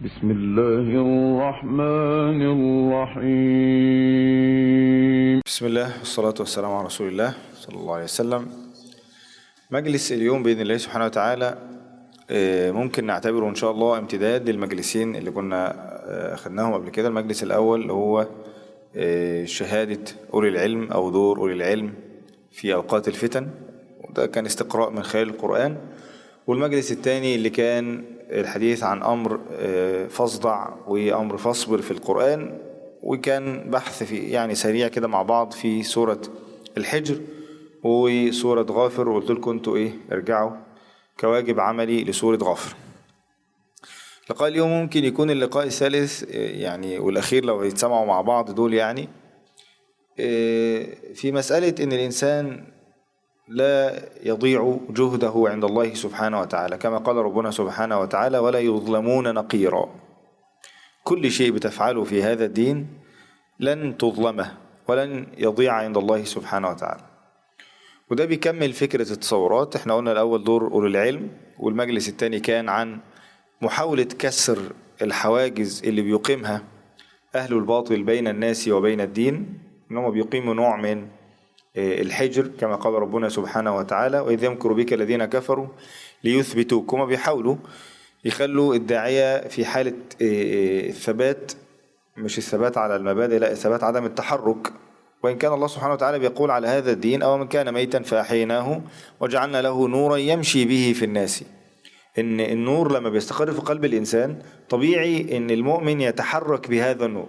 بسم الله الرحمن الرحيم بسم الله والصلاة والسلام على رسول الله صلى الله عليه وسلم مجلس اليوم بإذن الله سبحانه وتعالى آه، ممكن نعتبره إن شاء الله امتداد للمجلسين اللي كنا آه، أخذناهم قبل كده المجلس الأول اللي هو آه، شهادة أولي العلم أو دور أولي العلم في أوقات الفتن وده كان استقراء من خلال القرآن والمجلس الثاني اللي كان الحديث عن أمر آه، فاصدع وأمر فاصبر في القرآن وكان بحث في يعني سريع كده مع بعض في سورة الحجر وسورة غافر وقلت لكم انتوا ايه ارجعوا كواجب عملي لسورة غافر لقاء اليوم ممكن يكون اللقاء الثالث آه، يعني والأخير لو يتسمعوا مع بعض دول يعني آه، في مسألة إن الإنسان لا يضيع جهده عند الله سبحانه وتعالى كما قال ربنا سبحانه وتعالى ولا يظلمون نقيرا كل شيء بتفعله في هذا الدين لن تظلمه ولن يضيع عند الله سبحانه وتعالى وده بيكمل فكرة التصورات احنا قلنا الأول دور أولي العلم والمجلس الثاني كان عن محاولة كسر الحواجز اللي بيقيمها أهل الباطل بين الناس وبين الدين إنهم بيقيموا نوع من آه، الحجر كما قال ربنا سبحانه وتعالى وإذ يمكر بك الذين كفروا ليثبتوك هما بيحاولوا يخلوا الداعية في حالة آه، آه، الثبات مش الثبات على المبادئ لا الثبات عدم التحرك وإن كان الله سبحانه وتعالى بيقول على هذا الدين أو من كان ميتا فأحييناه وجعلنا له نورا يمشي به في الناس إن النور لما بيستقر في قلب الإنسان طبيعي إن المؤمن يتحرك بهذا النور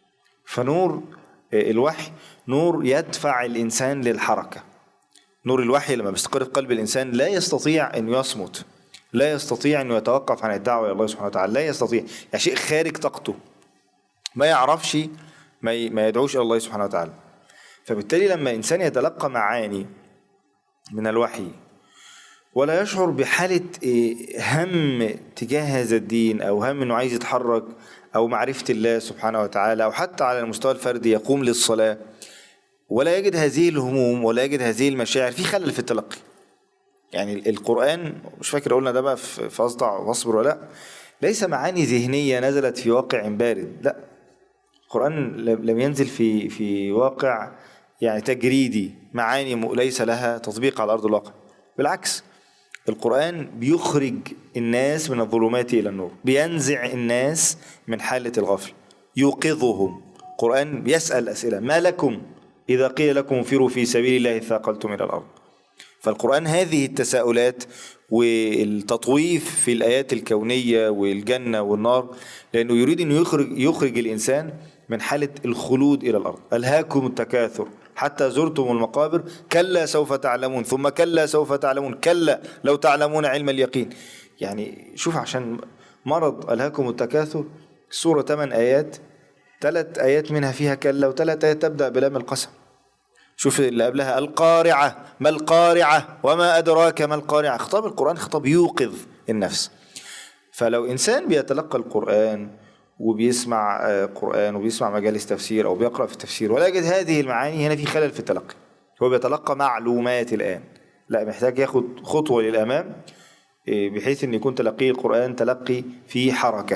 فنور الوحي نور يدفع الإنسان للحركة نور الوحي لما بيستقر في قلب الإنسان لا يستطيع أن يصمت لا يستطيع أن يتوقف عن الدعوة إلى الله سبحانه وتعالى لا يستطيع يعني شيء خارج طاقته ما يعرفش ما ي- ما يدعوش إلى الله سبحانه وتعالى فبالتالي لما إنسان يتلقى معاني من الوحي ولا يشعر بحالة إيه، هم تجاه هذا الدين أو هم إنه عايز يتحرك أو معرفة الله سبحانه وتعالى أو حتى على المستوى الفردي يقوم للصلاة ولا يجد هذه الهموم ولا يجد هذه المشاعر في خلل في التلقي يعني القرآن مش فاكر قلنا ده بقى في في أصدع واصبر ولا لأ، ليس معاني ذهنية نزلت في واقع بارد لا القرآن لم لم ينزل في في واقع يعني تجريدي معاني م- ليس لها تطبيق على أرض الواقع بالعكس القرآن بيخرج الناس من الظلمات إلى النور بينزع الناس من حالة الغفل يوقظهم القرآن بيسأل أسئلة ما لكم إذا قيل لكم انفروا في سبيل الله ثاقلتم إلى الأرض فالقرآن هذه التساؤلات والتطويف في الآيات الكونية والجنة والنار لأنه يريد أن يخرج, يخرج الإنسان من حالة الخلود إلى الأرض ألهاكم التكاثر حتى زرتم المقابر كلا سوف تعلمون ثم كلا سوف تعلمون كلا لو تعلمون علم اليقين يعني شوف عشان مرض ألهاكم التكاثر سورة 8 آيات ثلاث آيات منها فيها كلا وثلاث آيات تبدأ بلام القسم شوف اللي قبلها القارعة ما القارعة وما أدراك ما القارعة خطاب القرآن خطاب يوقظ النفس فلو إنسان بيتلقى القرآن وبيسمع آه، قرآن وبيسمع مجالس تفسير أو بيقرأ في التفسير ولا يجد هذه المعاني هنا في خلل في التلقي هو بيتلقى معلومات الآن لا محتاج ياخد خطوة للأمام آه، بحيث أن يكون تلقي القرآن تلقي في حركة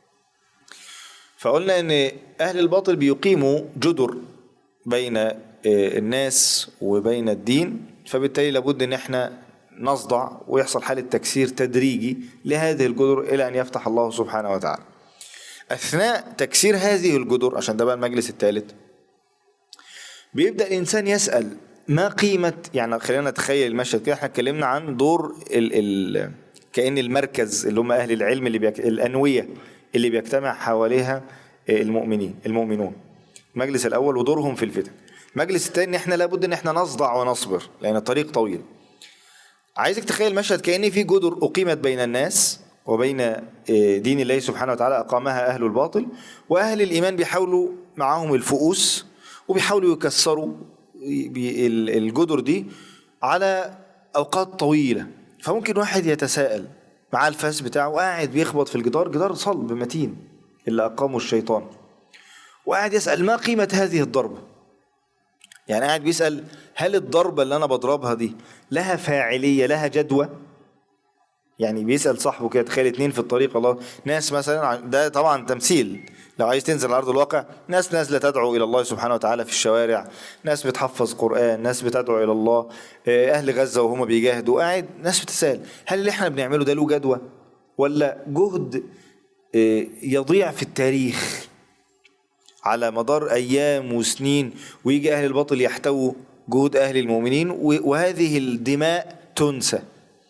فقلنا ان اهل الباطل بيقيموا جدر بين آه، الناس وبين الدين فبالتالي لابد ان احنا نصدع ويحصل حالة تكسير تدريجي لهذه الجدر الى ان يفتح الله سبحانه وتعالى اثناء تكسير هذه الجدر عشان ده بقى المجلس الثالث بيبدأ الإنسان يسأل ما قيمة يعني خلينا نتخيل المشهد كده احنا اتكلمنا عن دور ال ال كأن المركز اللي هم أهل العلم اللي بيك الأنوية اللي بيجتمع حواليها المؤمنين المؤمنون المجلس الأول ودورهم في الفتن المجلس الثاني احنا لابد ان احنا نصدع ونصبر لأن الطريق طويل عايزك تخيل مشهد كأن في جدر أقيمت بين الناس وبين آه، دين الله سبحانه وتعالى أقامها أهل الباطل وأهل الإيمان بيحاولوا معاهم الفؤوس وبيحاولوا يكسروا بي- ال- الجدر دي على أوقات طويلة فممكن واحد يتساءل مع الفاس بتاعه قاعد بيخبط في الجدار جدار صلب متين اللي أقامه الشيطان وقاعد يسأل ما قيمة هذه الضربة يعني قاعد بيسأل هل الضربة اللي أنا بضربها دي لها فاعلية لها جدوى يعني بيسأل صاحبه كده تخيل اتنين في الطريق الله ناس مثلا ع- ده طبعا تمثيل لو عايز تنزل على ارض الواقع ناس نازله تدعو الى الله سبحانه وتعالى في الشوارع ناس بتحفظ قران ناس بتدعو الى الله آه، اهل غزه وهم بيجاهدوا قاعد ناس بتسال هل اللي احنا بنعمله ده له جدوى ولا جهد آه، يضيع في التاريخ على مدار ايام وسنين ويجي اهل الباطل يحتووا جهود اهل المؤمنين و- وهذه الدماء تنسى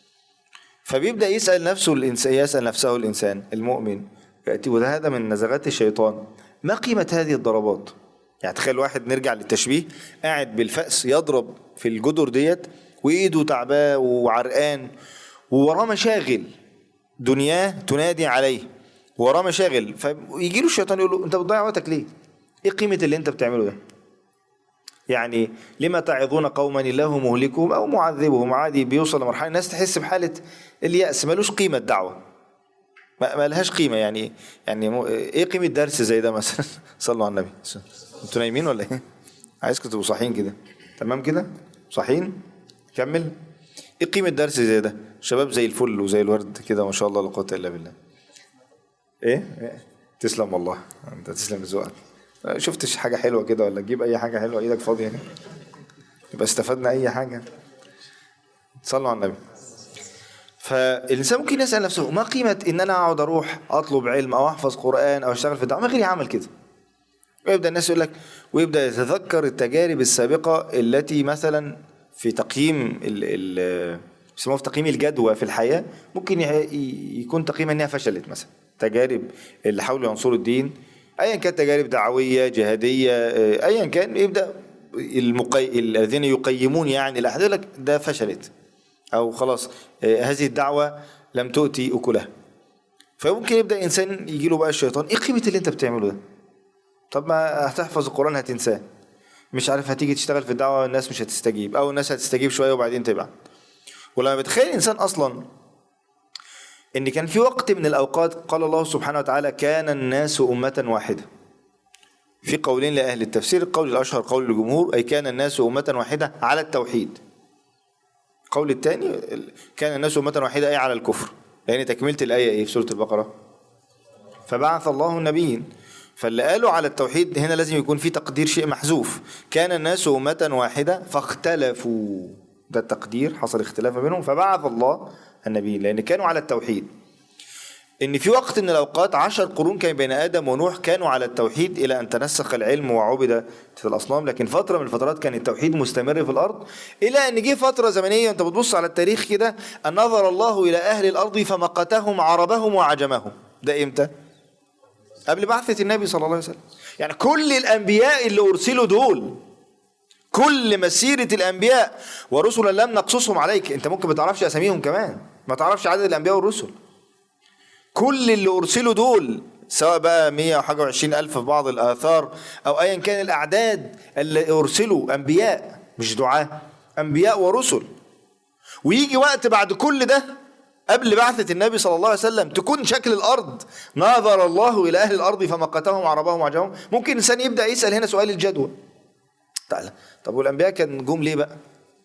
فبيبدا يسال نفسه الانسان يسال نفسه الانسان المؤمن ياتي وده هذا من نزغات الشيطان ما قيمه هذه الضربات يعني تخيل واحد نرجع للتشبيه قاعد بالفأس يضرب في الجدر ديت وايده تعباه وعرقان ووراه مشاغل دنياه تنادي عليه وراه مشاغل فيجي له الشيطان يقول له انت بتضيع وقتك ليه؟ ايه قيمه اللي انت بتعمله ده؟ يعني لما تعظون قوما الله مهلكهم او معذبهم عادي بيوصل لمرحله الناس تحس بحاله الياس ملوش قيمه الدعوه ما ما لهاش قيمه يعني يعني مو- ايه قيمه درس زي ده مثلا صلوا على النبي انتوا نايمين ولا ايه عايزكم تبقوا صاحيين كده تمام كده صاحيين كمل ايه قيمه درس زي ده شباب زي الفل وزي الورد كده ما شاء الله لا قوه الا بالله ايه إيه؟ تسلم والله انت تسلم ذوقك شفتش حاجه حلوه كده ولا تجيب اي حاجه حلوه ايدك فاضيه كده يبقى استفدنا اي حاجه صلوا على النبي فالانسان ممكن يسال نفسه ما قيمه ان انا اقعد اروح اطلب علم او احفظ قران او اشتغل في الدعوه ما غيري عمل كده ويبدا الناس يقول لك ويبدا يتذكر التجارب السابقه التي مثلا في تقييم ال ال بيسموها في تقييم الجدوى في الحياه ممكن ي- يكون تقييم انها فشلت مثلا تجارب اللي حاولوا ينصروا الدين ايا كانت تجارب دعويه جهاديه آه، ايا كان يبدا المقي... الذين يقيمون يعني الاحداث يقول لك ده فشلت او خلاص آه، هذه الدعوه لم تؤتي اكلها فممكن يبدا انسان يجي له بقى الشيطان ايه قيمه اللي انت بتعمله ده طب ما هتحفظ القرآن هتنساه مش عارف هتيجي تشتغل في الدعوة الناس مش هتستجيب أو الناس هتستجيب شوية وبعدين تبعد ولما بتخيل الإنسان أصلا إن كان في وقت من الأوقات قال الله سبحانه وتعالى كان الناس أمة واحدة في قولين لأهل التفسير القول الأشهر قول الجمهور أي كان الناس أمة واحدة على التوحيد القول الثاني كان الناس أمة واحدة أي على الكفر لأن تكملة الآية إيه في سورة البقرة فبعث الله النبيين فاللي قالوا على التوحيد هنا لازم يكون في تقدير شيء محذوف كان الناس أمة واحدة فاختلفوا ده التقدير حصل اختلاف ما بينهم فبعث الله النبيين لأن كانوا على التوحيد إن في وقت من الأوقات عشر قرون كان بين آدم ونوح كانوا على التوحيد إلى أن تنسخ العلم وعبد الأصنام لكن فترة من الفترات كان التوحيد مستمر في الأرض إلى أن جه فترة زمنية أنت بتبص على التاريخ كده أن نظر الله إلى أهل الأرض فمقتهم عربهم وعجمهم ده إمتى؟ قبل بعثة النبي صلى الله عليه وسلم يعني كل الأنبياء اللي أرسلوا دول كل مسيرة الأنبياء ورسلا لم نقصصهم عليك أنت ممكن ما تعرفش أساميهم كمان ما تعرفش عدد الأنبياء والرسل كل اللي أرسلوا دول سواء بقى 100 أو حاجة وعشرين ألف في بعض الآثار أو أيا كان الأعداد اللي أرسلوا أنبياء مش دعاة أنبياء ورسل ويجي وقت بعد كل ده قبل بعثة النبي صلى الله عليه وسلم تكون شكل الأرض نظر الله إلى أهل الأرض فمقتهم عربهم وعجمهم ممكن إنسان يبدأ يسأل هنا سؤال الجدوى تعالى طب والأنبياء كان جم ليه بقى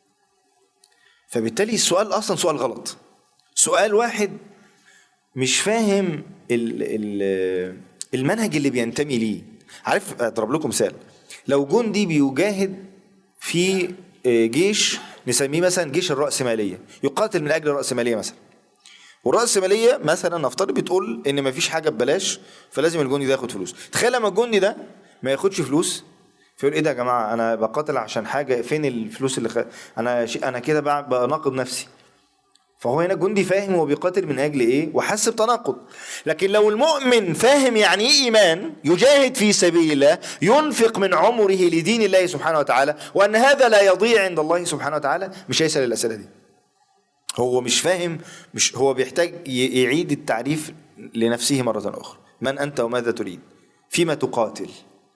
فبالتالي السؤال أصلا سؤال غلط سؤال واحد مش فاهم ال ال المنهج اللي بينتمي ليه عارف اضرب لكم مثال لو جندي بيجاهد في جيش نسميه مثلا جيش الرأسمالية يقاتل من أجل الرأسمالية مثلا والرأسمالية مثلا نفترض بتقول إن مفيش حاجة ببلاش فلازم الجندي ده ياخد فلوس تخيل لما الجندي ده ما ياخدش فلوس فيقول ايه ده يا جماعه انا بقاتل عشان حاجه فين الفلوس اللي خ... انا ش... انا كده بع- بناقض نفسي فهو هنا جندي فاهم هو بيقاتل من اجل ايه وحس بتناقض لكن لو المؤمن فاهم يعني ايه ايمان يجاهد في سبيل الله ينفق من عمره لدين الله سبحانه وتعالى وان هذا لا يضيع عند الله سبحانه وتعالى مش هيسال الاسئله دي هو مش فاهم مش هو بيحتاج ي- يعيد التعريف لنفسه مرة أخرى من أنت وماذا تريد فيما تقاتل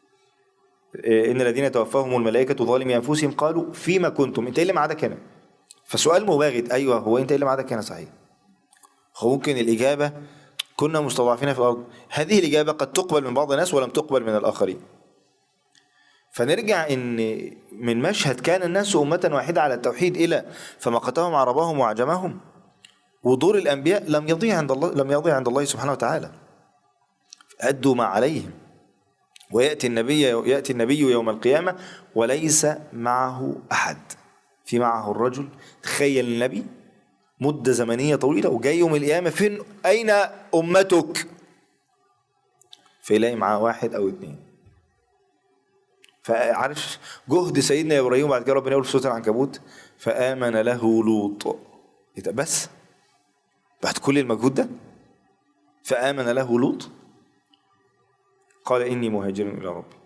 إيه، إن الذين توفاهم الملائكة ظالمي أنفسهم قالوا فيما كنتم أنت إيه اللي معادك هنا فسؤال مباغت أيوه هو أنت إيه اللي معادك هنا صحيح هو ممكن الإجابة كنا مستضعفين في الأرض هذه الإجابة قد تقبل من بعض الناس ولم تقبل من الآخرين فنرجع ان من مشهد كان الناس امه واحده على التوحيد الى فمقتهم عربهم وعجمهم ودور الأنبياء لم يضيع عند الله لم يضيع عند الله سبحانه وتعالى أدوا ما عليهم ويأتي النبي يأتي النبي يوم القيامة وليس معه أحد في معه الرجل تخيل النبي مدة زمنية طويلة وجاي يوم القيامة فين أين أمتك فيلاقي معاه واحد أو اتنين فعارف جهد سيدنا إبراهيم بعد كده ربنا يقول في سورة العنكبوت فآمن له لوط إيه ده بس بعد كل المجهود ده فآمن له لوط قال إني مهاجر إلى ربي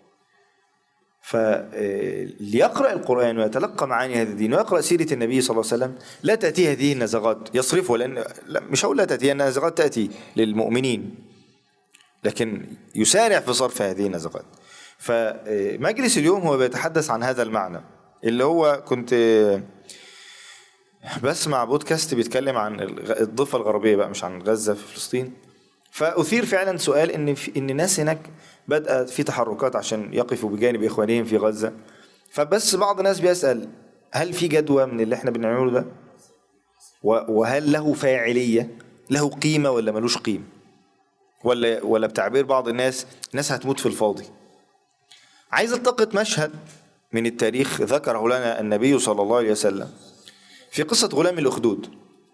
فليقرأ القرآن ويتلقى معاني هذا الدين ويقرأ سيرة النبي صلى الله عليه وسلم لا تأتي هذه النزغات يصرفها لأن لا مش هقول لا تأتي النزغات تأتي للمؤمنين لكن يسارع في صرف هذه النزغات فمجلس اليوم هو بيتحدث عن هذا المعنى اللي هو كنت بسمع بودكاست بيتكلم عن الضفة الغربية بقى مش عن غزة في فلسطين فأثير فعلا سؤال إن في إن الناس هناك بدأت في تحركات عشان يقفوا بجانب إخوانهم في غزة فبس بعض الناس بيسأل هل في جدوى من اللي احنا بنعمله ده؟ وهل له فاعلية؟ له قيمة ولا ملوش قيمة؟ ولا ولا بتعبير بعض الناس الناس هتموت في الفاضي. عايز التقط مشهد من التاريخ ذكره لنا النبي صلى الله عليه وسلم في قصة غلام الأخدود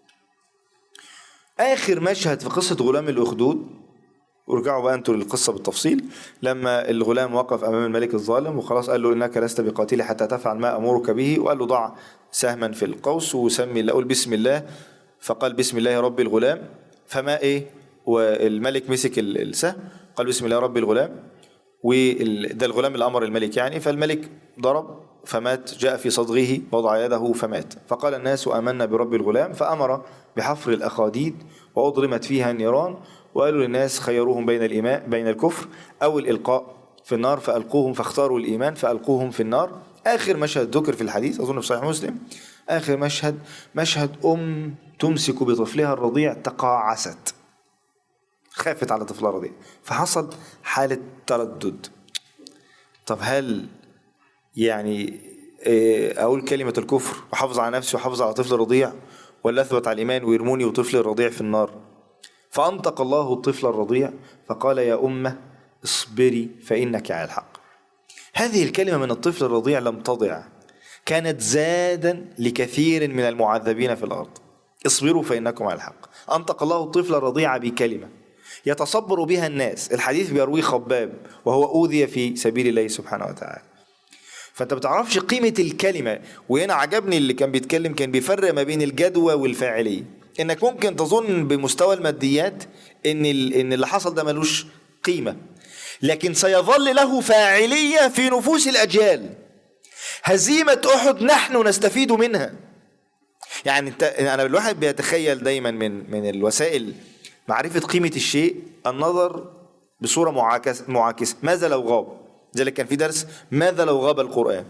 آخر مشهد في قصة غلام الأخدود ورجعوا بقى انتوا للقصة بالتفصيل لما الغلام وقف أمام الملك الظالم وخلاص قال له إنك لست بقاتلي حتى تفعل ما أمرك به وقال له ضع سهما في القوس وسمي الله قول بسم الله فقال بسم الله رب الغلام فما إيه والملك مسك السهم قال بسم الله رب الغلام وده الغلام اللي أمر الملك يعني فالملك ضرب فمات جاء في صدغه وضع يده فمات فقال الناس آمنا برب الغلام فأمر بحفر الأخاديد وأضرمت فيها النيران وقالوا للناس خيروهم بين الإيمان بين الكفر أو الإلقاء في النار فألقوهم فاختاروا الإيمان فألقوهم في النار آخر مشهد ذكر في الحديث أظن في صحيح مسلم آخر مشهد مشهد أم تمسك بطفلها الرضيع تقاعست خافت على طفلها الرضيع فحصل حالة تردد طب هل يعني أقول كلمة الكفر وحافظ على نفسي وحافظ على طفل رضيع ولا أثبت على الإيمان ويرموني وطفل الرضيع في النار فأنطق الله الطفل الرضيع فقال يا أمة اصبري فإنك على الحق هذه الكلمة من الطفل الرضيع لم تضع كانت زادا لكثير من المعذبين في الأرض اصبروا فإنكم على الحق أنطق الله الطفل الرضيع بكلمة يتصبر بها الناس الحديث بيرويه خباب وهو أوذي في سبيل الله سبحانه وتعالى فانت بتعرفش قيمة الكلمة وهنا عجبني اللي كان بيتكلم كان بيفرق ما بين الجدوى والفاعلية انك ممكن تظن بمستوى الماديات ان ان اللي حصل ده ملوش قيمة لكن سيظل له فاعلية في نفوس الأجيال هزيمة أحد نحن نستفيد منها يعني انت انا الواحد بيتخيل دايما من من الوسائل معرفة قيمة الشيء النظر بصورة معاكسة معاكسة ماذا لو غاب ذلك كان في درس ماذا لو غاب القرآن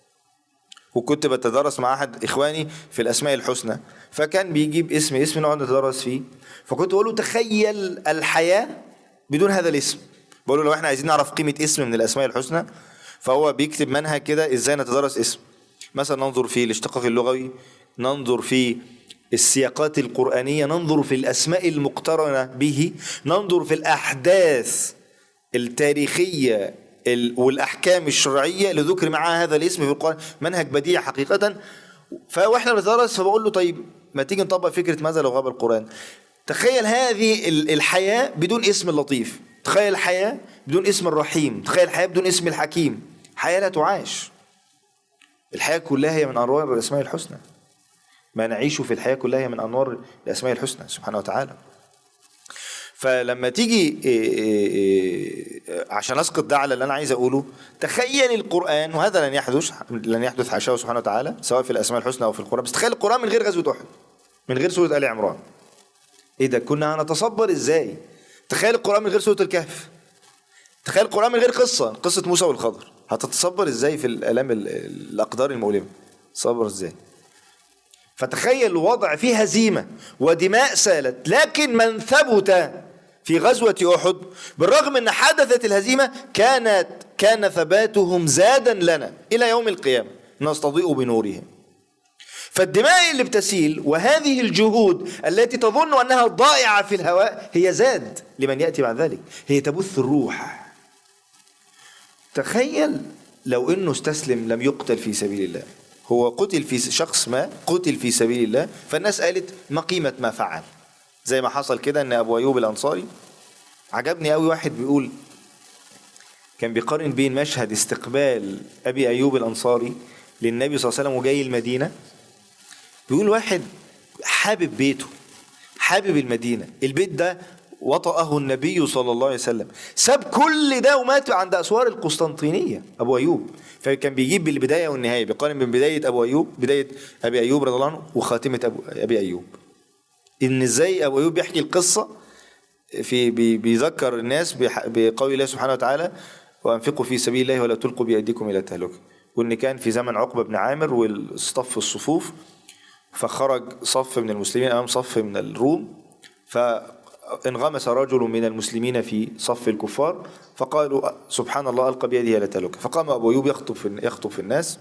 وكنت بتدرس مع أحد إخواني في الأسماء الحسنى فكان بيجيب اسم اسم نقعد نتدرس فيه فكنت بقول له تخيل الحياة بدون هذا الاسم بقول له لو احنا عايزين نعرف قيمة اسم من الأسماء الحسنى فهو بيكتب منهج كده ازاي نتدرس اسم مثلا ننظر في الاشتقاق اللغوي ننظر في السياقات القرآنية ننظر في الأسماء المقترنة به ننظر في الأحداث التاريخية والأحكام الشرعية اللي ذكر معها هذا الاسم في القرآن منهج بديع حقيقة فواحنا بندرس فبقول له طيب ما تيجي نطبق فكرة ماذا لو غاب القرآن تخيل هذه الحياة بدون اسم اللطيف تخيل الحياة بدون اسم الرحيم تخيل الحياة بدون اسم الحكيم حياة لا تعاش الحياة كلها هي من أنوار الأسماء الحسنى ما نعيشه في الحياة كلها هي من أنوار الأسماء الحسنى سبحانه وتعالى فلما تيجي عشان اسقط ده على اللي انا عايز اقوله تخيل القران وهذا لن يحدث لن يحدث حاشاه سبحانه وتعالى سواء في الاسماء الحسنى او في القران بس تخيل القران من غير غزوه احد من غير سوره ال عمران ايه ده كنا هنتصبر ازاي تخيل القران من غير سوره الكهف تخيل القران من غير قصه قصه موسى والخضر هتتصبر ازاي في الالام الاقدار المؤلمه تصبر ازاي فتخيل وضع فيه هزيمه ودماء سالت لكن من ثبت في غزوة أحد بالرغم أن حدثت الهزيمة كانت كان ثباتهم زادا لنا إلى يوم القيامة نستضيء بنورهم فالدماء اللي بتسيل وهذه الجهود التي تظن انها ضائعه في الهواء هي زاد لمن ياتي بعد ذلك هي تبث الروح تخيل لو انه استسلم لم يقتل في سبيل الله هو قتل في شخص ما قتل في سبيل الله فالناس قالت ما قيمه ما فعل زي ما حصل كده ان ابو ايوب الانصاري عجبني قوي واحد بيقول كان بيقارن بين مشهد استقبال ابي ايوب الانصاري للنبي صلى الله عليه وسلم وجاي المدينه بيقول واحد حابب بيته حابب المدينه البيت ده وطأه النبي صلى الله عليه وسلم ساب كل ده ومات عند اسوار القسطنطينيه ابو ايوب فكان بيجيب بالبدايه والنهايه بيقارن بين بدايه ابو ايوب بدايه ابي ايوب رضي الله عنه وخاتمه أبو ابي ايوب ان ازاي ابو ايوب بيحكي القصه في بي- بيذكر الناس بح- بقول الله سبحانه وتعالى وانفقوا في سبيل الله ولا تلقوا بايديكم الى التهلكه وان كان في زمن عقبه بن عامر واصطف الصفوف فخرج صف من المسلمين امام صف من الروم فانغمس رجل من المسلمين في صف الكفار فقالوا سبحان الله القى بيده الى التهلكه فقام ابو ايوب يخطب في يخطب في الناس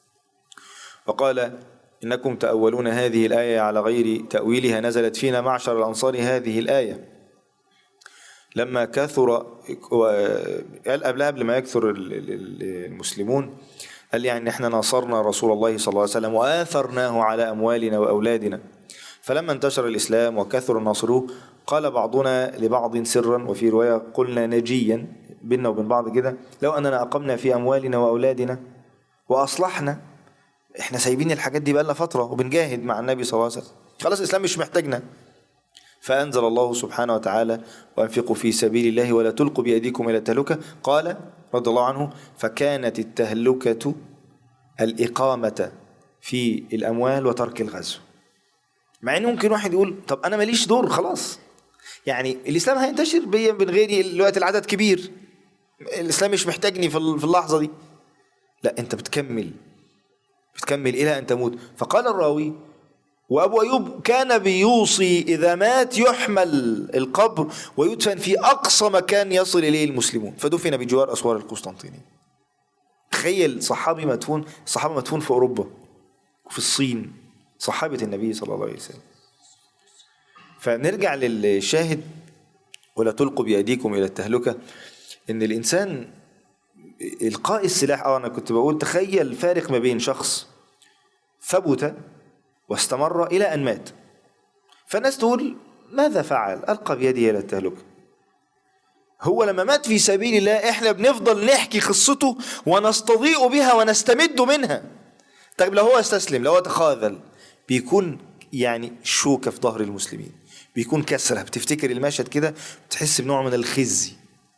وقال إنكم تأولون هذه الآية على غير تأويلها نزلت فينا معشر الأنصار هذه الآية لما كثر قال قبلها قبل ما يكثر ال- ال- ال- المسلمون قال يعني احنا ناصرنا رسول الله صلى الله عليه وسلم وآثرناه على أموالنا وأولادنا فلما انتشر الإسلام وكثر الناصروه قال بعضنا لبعض سرا وفي رواية قلنا نجيا بيننا وبين بعض كده لو أننا أقمنا في أموالنا وأولادنا وأصلحنا احنا سايبين الحاجات دي بقالنا فترة وبنجاهد مع النبي صلى الله عليه وسلم خلاص الإسلام مش محتاجنا فأنزل الله سبحانه وتعالى وأنفقوا في سبيل الله ولا تلقوا بأيديكم إلى التهلكة قال رضي الله عنه فكانت التهلكة الإقامة في الأموال وترك الغزو مع إن ممكن واحد يقول طب أنا ماليش دور خلاص يعني الإسلام هينتشر بيا من غيري الوقت العدد كبير الإسلام مش محتاجني في في اللحظة دي لا أنت بتكمل بتكمل إلى أن تموت فقال الراوي وأبو أيوب كان بيوصي إذا مات يحمل القبر ويدفن في أقصى مكان يصل إليه المسلمون فدفن بجوار أسوار القسطنطينية تخيل صحابي مدفون صحابي مدفون في أوروبا وفي الصين صحابة النبي صلى الله عليه وسلم فنرجع للشاهد ولا تلقوا بأيديكم إلى التهلكة إن الإنسان إلقاء السلاح اه أنا كنت بقول تخيل فارق ما بين شخص ثبت واستمر إلى أن مات فالناس تقول ماذا فعل ألقى بيده إلى التهلكة هو لما مات في سبيل الله احنا بنفضل نحكي قصته ونستضيء بها ونستمد منها طيب لو هو استسلم لو هو تخاذل بيكون يعني شوكة في ظهر المسلمين بيكون كسرة بتفتكر المشهد كده بتحس بنوع من الخزي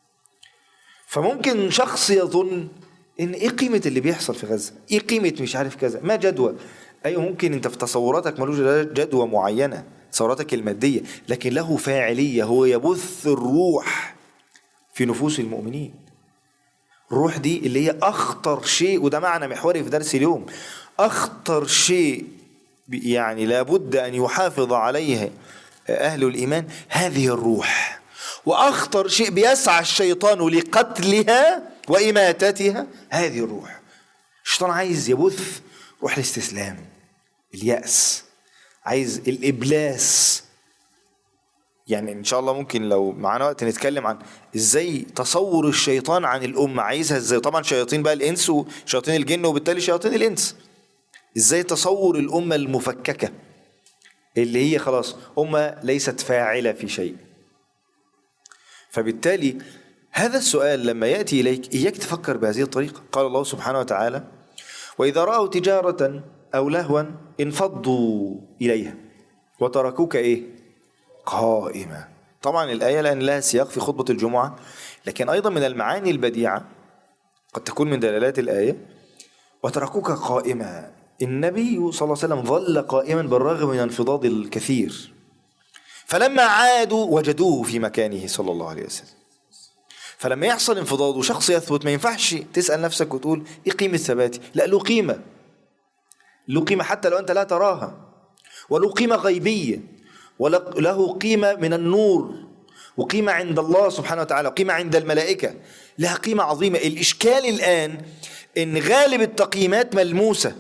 فممكن شخص يظن ان ايه قيمة اللي بيحصل في غزة ايه قيمة مش عارف كذا ما جدوى ايوه ممكن انت في تصوراتك ملوش جدوى معينة تصوراتك المادية لكن له فاعلية هو يبث الروح في نفوس المؤمنين الروح دي اللي هي اخطر شيء وده معنى محوري في درس اليوم اخطر شيء يعني لابد ان يحافظ عليه اهل الايمان هذه الروح واخطر شيء بيسعى الشيطان لقتلها واماتتها هذه الروح الشيطان عايز يبث روح الاستسلام الياس عايز الابلاس يعني ان شاء الله ممكن لو معانا وقت نتكلم عن ازاي تصور الشيطان عن الامه عايزها ازاي طبعا شياطين بقى الانس وشياطين الجن وبالتالي شياطين الانس ازاي تصور الامه المفككه اللي هي خلاص امه ليست فاعله في شيء فبالتالي هذا السؤال لما ياتي اليك اياك تفكر بهذه الطريقه قال الله سبحانه وتعالى واذا راوا تجاره او لهوا انفضوا اليها وتركوك ايه قائمه طبعا الايه لان لها سياق في خطبه الجمعه لكن ايضا من المعاني البديعه قد تكون من دلالات الايه وتركوك قائمه النبي صلى الله عليه وسلم ظل قائما بالرغم من انفضاض الكثير فلما عادوا وجدوه في مكانه صلى الله عليه وسلم فلما يحصل انفضاض وشخص يثبت ما ينفعش تسأل نفسك وتقول ايه قيمة ثباتي لا له قيمة له قيمة حتى لو أنت لا تراها وله قيمة غيبية وله قيمة من النور وقيمة عند الله سبحانه وتعالى وقيمة عند الملائكة لها قيمة عظيمة الإشكال الآن إن غالب التقييمات ملموسة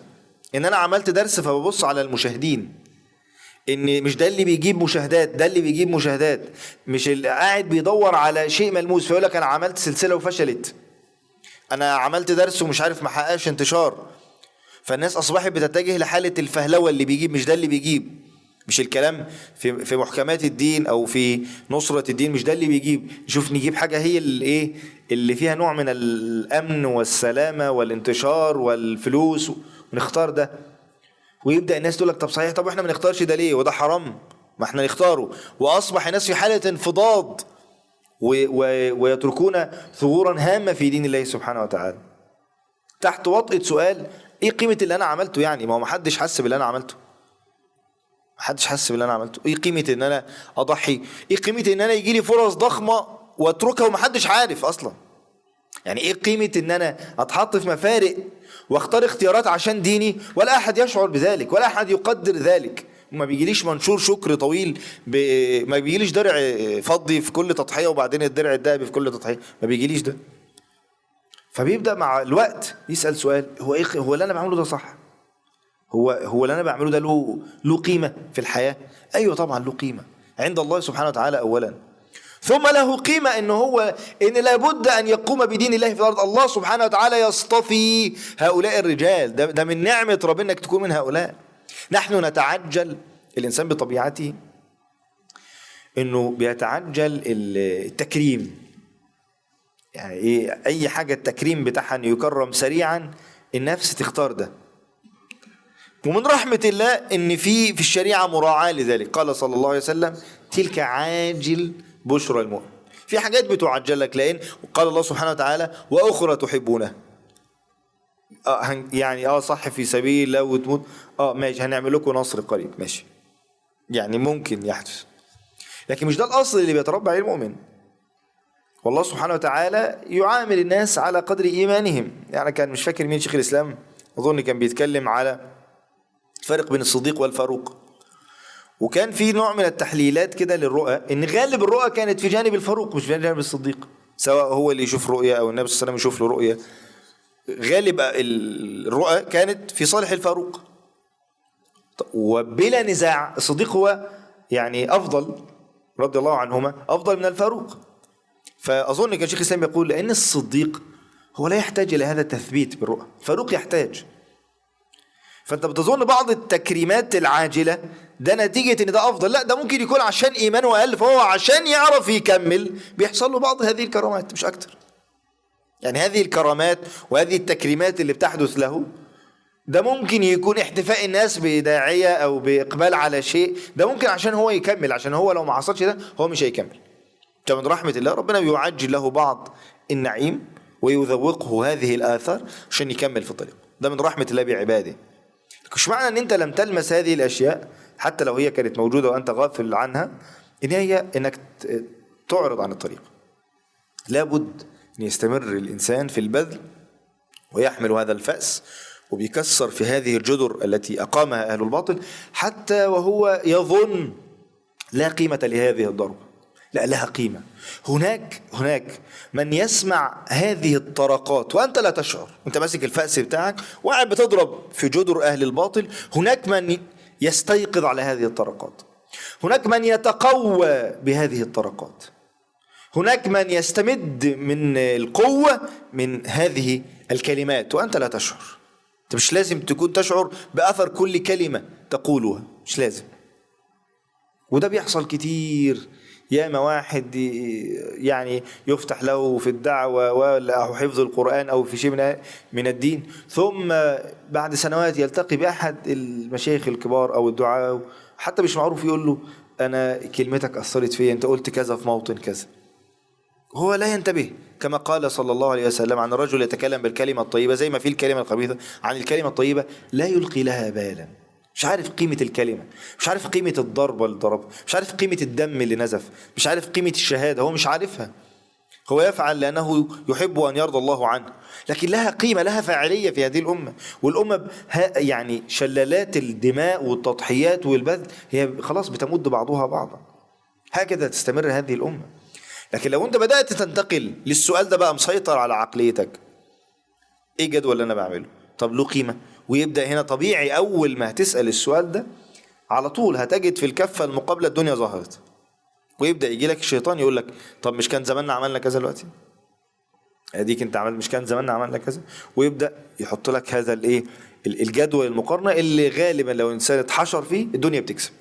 ان انا عملت درس فببص على المشاهدين ان مش ده اللي بيجيب مشاهدات ده اللي بيجيب مشاهدات مش اللي قاعد بيدور على شيء ملموس فيقول لك انا عملت سلسله وفشلت انا عملت درس ومش عارف ما حققش انتشار فالناس اصبحت بتتجه لحاله الفهلوه اللي بيجيب مش ده اللي بيجيب مش الكلام في في محكمات الدين او في نصره الدين مش ده اللي بيجيب نشوف نجيب حاجه هي اللي ايه اللي فيها نوع من الامن والسلامه والانتشار والفلوس ونختار ده ويبدا الناس تقول لك طب صحيح طب احنا ما نختارش ده ليه وده حرام ما احنا نختاره واصبح الناس في حاله انفضاض و و ويتركون ثغورا هامه في دين الله سبحانه وتعالى تحت وطئه سؤال ايه قيمه اللي انا عملته يعني ما هو ما حدش حس باللي انا عملته ما حدش حس باللي انا عملته ايه قيمه ان انا اضحي ايه قيمه ان انا يجي لي فرص ضخمه واتركها ومحدش عارف اصلا يعني ايه قيمه ان انا اتحط في مفارق واختار اختيارات عشان ديني ولا احد يشعر بذلك ولا احد يقدر ذلك وما بيجيليش منشور شكر طويل ب... ما بيجيليش درع فضي في كل تضحيه وبعدين الدرع الذهبي في كل تضحيه ما بيجيليش ده فبيبدا مع الوقت يسال سؤال هو ايه هو اللي انا بعمله ده صح هو هو اللي انا بعمله ده له له قيمه في الحياه ايوه طبعا له قيمه عند الله سبحانه وتعالى اولا ثم له قيمة ان هو ان لابد ان يقوم بدين الله في الارض الله سبحانه وتعالى يصطفي هؤلاء الرجال ده, ده من نعمة ربنا انك تكون من هؤلاء نحن نتعجل الانسان بطبيعته انه بيتعجل التكريم يعني ايه اي حاجة التكريم بتاعها انه يكرم سريعا النفس تختار ده ومن رحمة الله ان في في الشريعة مراعاة لذلك قال صلى الله عليه وسلم تلك عاجل بشرى المؤمن في حاجات بتعجل لك لان قال الله سبحانه وتعالى واخرى تحبونها آه يعني اه صح في سبيل الله وتموت اه ماشي هنعمل لكم نصر قريب ماشي يعني ممكن يحدث لكن مش ده الاصل اللي بيتربى عليه المؤمن والله سبحانه وتعالى يعامل الناس على قدر ايمانهم يعني كان مش فاكر مين شيخ الاسلام اظن كان بيتكلم على الفرق بين الصديق والفاروق وكان في نوع من التحليلات كده للرؤى ان غالب الرؤى كانت في جانب الفاروق مش في جانب الصديق سواء هو اللي يشوف رؤيا او النبي صلى الله عليه وسلم يشوف له رؤيا غالب الرؤى كانت في صالح الفاروق وبلا نزاع الصديق هو يعني افضل رضي الله عنهما افضل من الفاروق فاظن كان شيخ الاسلام يقول لان الصديق هو لا يحتاج الى هذا التثبيت بالرؤى الفاروق يحتاج فانت بتظن بعض التكريمات العاجله ده نتيجه ان ده افضل لا ده ممكن يكون عشان ايمانه اقل فهو عشان يعرف يكمل بيحصل له بعض هذه الكرامات مش اكتر يعني هذه الكرامات وهذه التكريمات اللي بتحدث له ده ممكن يكون احتفاء الناس بداعية أو بإقبال على شيء ده ممكن عشان هو يكمل عشان هو لو ما حصلش ده هو مش هيكمل فمن رحمة الله ربنا بيعجل له بعض النعيم ويذوقه هذه الآثار عشان يكمل في الطريق ده من رحمة الله بعباده مش معنى ان انت لم تلمس هذه الاشياء حتى لو هي كانت موجوده وانت غافل عنها ان هي انك تعرض عن الطريق لابد ان يستمر الانسان في البذل ويحمل هذا الفأس وبيكسر في هذه الجدر التي اقامها اهل الباطل حتى وهو يظن لا قيمه لهذه الضربه لا لها قيمة هناك هناك من يسمع هذه الطرقات وأنت لا تشعر أنت ماسك الفأس بتاعك وقاعد بتضرب في جدر أهل الباطل هناك من يستيقظ على هذه الطرقات هناك من يتقوى بهذه الطرقات هناك من يستمد من القوة من هذه الكلمات وأنت لا تشعر أنت مش لازم تكون تشعر بأثر كل كلمة تقولها مش لازم وده بيحصل كتير ياما واحد يعني يفتح له في الدعوة أو حفظ القرآن أو في شيء من من الدين ثم بعد سنوات يلتقي بأحد المشايخ الكبار أو الدعاء حتى مش معروف يقول له أنا كلمتك أثرت فيا أنت قلت كذا في موطن كذا هو لا ينتبه كما قال صلى الله عليه وسلم عن الرجل يتكلم بالكلمة الطيبة زي ما في الكلمة الخبيثة عن الكلمة الطيبة لا يلقي لها بالا مش عارف قيمة الكلمة مش عارف قيمة الضربة اللي ضرب مش عارف قيمة الدم اللي نزف مش عارف قيمة الشهادة هو مش عارفها هو يفعل لأنه يحب أن يرضى الله عنه لكن لها قيمة لها فاعلية في هذه الأمة والأمة يعني شلالات الدماء والتضحيات والبذل هي خلاص بتمد بعضها بعضا هكذا تستمر هذه الأمة لكن لو أنت بدأت تنتقل للسؤال ده بقى مسيطر على عقليتك إيه الجدول اللي أنا بعمله طب له قيمة ويبدأ هنا طبيعي أول ما هتسأل السؤال ده على طول هتجد في الكفة المقابلة الدنيا ظهرت ويبدأ يجي لك الشيطان يقول لك طب مش كان زماننا عملنا كذا دلوقتي اديك انت عملت مش كان زماننا عملنا كذا ويبدا يحط لك هذا الايه ال- الجدول المقارنه اللي غالبا لو انسان اتحشر فيه الدنيا بتكسب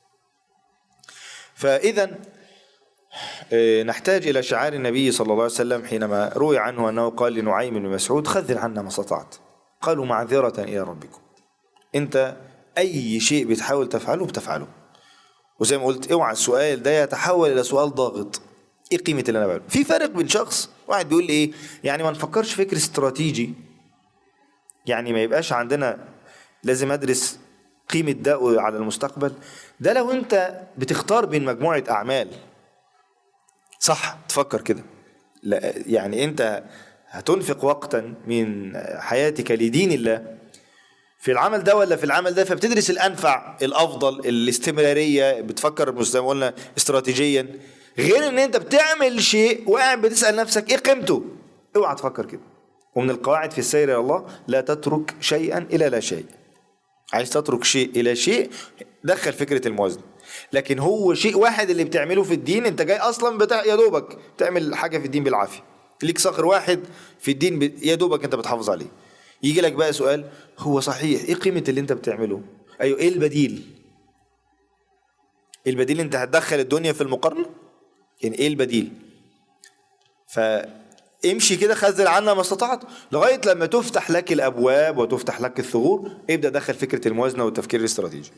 فاذا آه، نحتاج الى شعار النبي صلى الله عليه وسلم حينما روي عنه انه قال لنعيم بن مسعود خذل عنا ما استطعت قالوا معذره الى ربكم انت اي شيء بتحاول تفعله بتفعله وزي ما قلت اوعى السؤال ده يتحول الى سؤال ضاغط ايه قيمه اللي انا بعمله في فرق بين شخص واحد بيقول لي ايه يعني ما نفكرش فكر استراتيجي يعني ما يبقاش عندنا لازم ادرس قيمه ده على المستقبل ده لو انت بتختار بين مجموعه اعمال صح تفكر كده لا يعني انت هتنفق وقتا من حياتك لدين الله في العمل ده ولا في العمل ده فبتدرس الانفع الافضل الاستمراريه بتفكر زي ما قلنا استراتيجيا غير ان انت بتعمل شيء وقاعد بتسال نفسك ايه قيمته اوعى تفكر كده ومن القواعد في السير الى الله لا تترك شيئا الى لا شيء عايز تترك شيء الى شيء دخل فكره الموازنه لكن هو شيء واحد اللي بتعمله في الدين انت جاي اصلا بتاع يا دوبك تعمل حاجه في الدين بالعافيه ليك صخر واحد في الدين ب- يا دوبك انت بتحافظ عليه يجي لك بقى سؤال هو صحيح ايه قيمه اللي انت بتعمله ايوه ايه البديل البديل انت هتدخل الدنيا في المقارنه يعني ايه البديل فامشي كده خذل عنا ما استطعت لغايه لما تفتح لك الابواب وتفتح لك الثغور ابدا دخل فكره الموازنه والتفكير الاستراتيجي